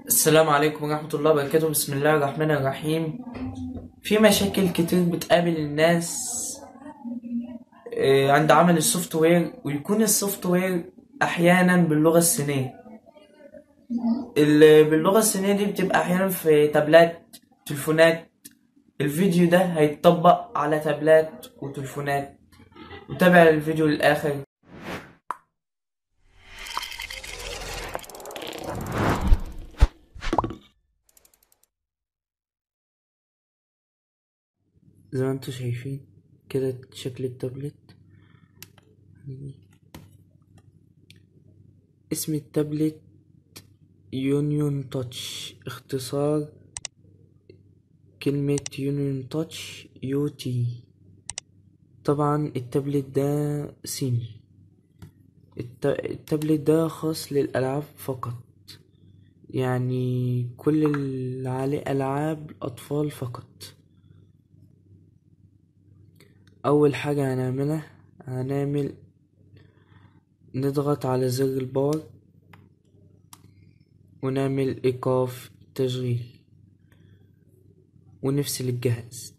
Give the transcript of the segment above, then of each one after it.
السلام عليكم ورحمة الله وبركاته بسم الله الرحمن الرحيم في مشاكل كتير بتقابل الناس آه، عند عمل السوفت وير ويكون السوفت وير أحيانا باللغة الصينية اللي باللغة الصينية دي بتبقى أحيانا في تابلات تليفونات الفيديو ده هيتطبق على تابلات وتليفونات وتابع الفيديو للآخر زي ما انتوا شايفين كده شكل التابلت اسم التابلت يونيون تاتش اختصار كلمة يونيون تاتش يو تي طبعا التابلت ده صيني الت- التابلت ده خاص للألعاب فقط يعني كل اللي عليه ألعاب الأطفال فقط أول حاجة هنعملها هنعمل نضغط على زر الباور ونعمل إيقاف تشغيل ونفصل الجهاز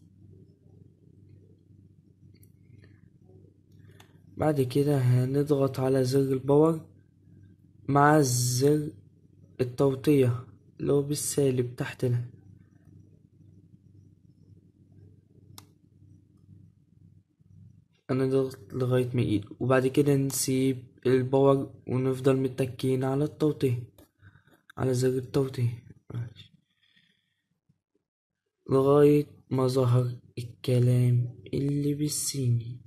بعد كده هنضغط على زر الباور مع زر التوطية اللي هو بالسالب تحتنا انا ضغط لغاية ما يقيل وبعد كده نسيب الباور ونفضل متكين على التوطية على زر التوطية معلش. لغاية ما ظهر الكلام اللي بالصيني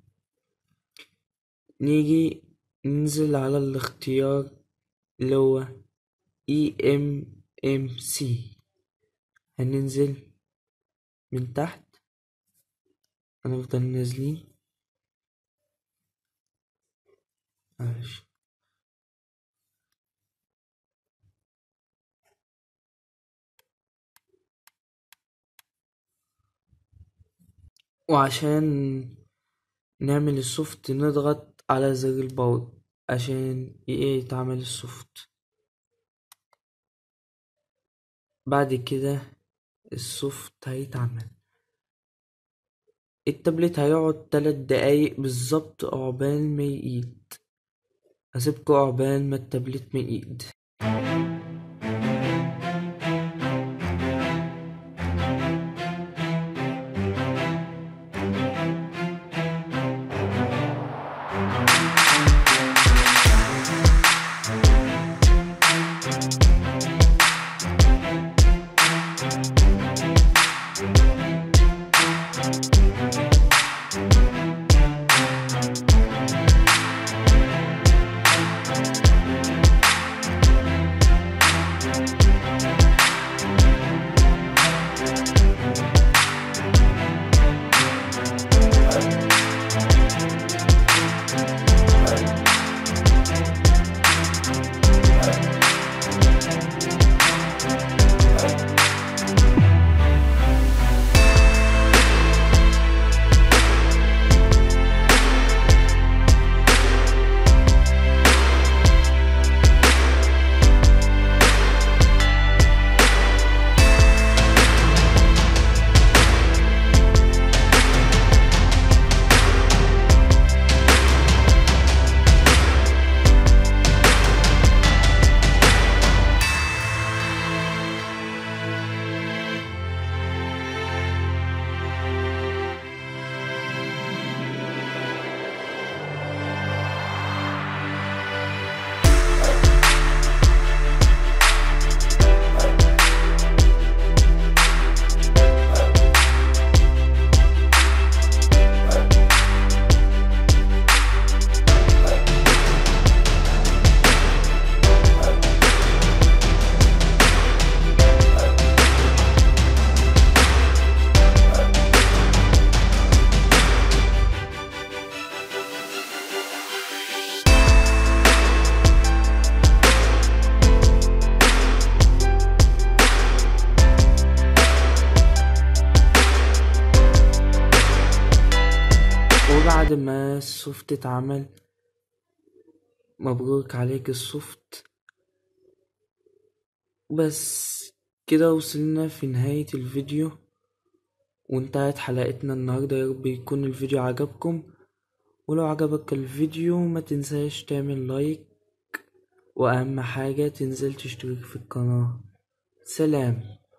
نيجي ننزل على الاختيار اللي هو اي ام ام سي هننزل من تحت هنفضل نازلين معلش وعشان نعمل السوفت نضغط على زر الباور عشان ايه يتعمل السوفت بعد كده السوفت هيتعمل التابلت هيقعد تلات دقايق بالظبط عقبال ما يقيد هسيبكوا عقبال ما التابلت ما يقيد وبعد ما السوفت اتعمل مبروك عليك السوفت بس كده وصلنا في نهاية الفيديو وانتهت حلقتنا النهاردة يا رب يكون الفيديو عجبكم ولو عجبك الفيديو ما تنساش تعمل لايك واهم حاجة تنزل تشترك في القناة سلام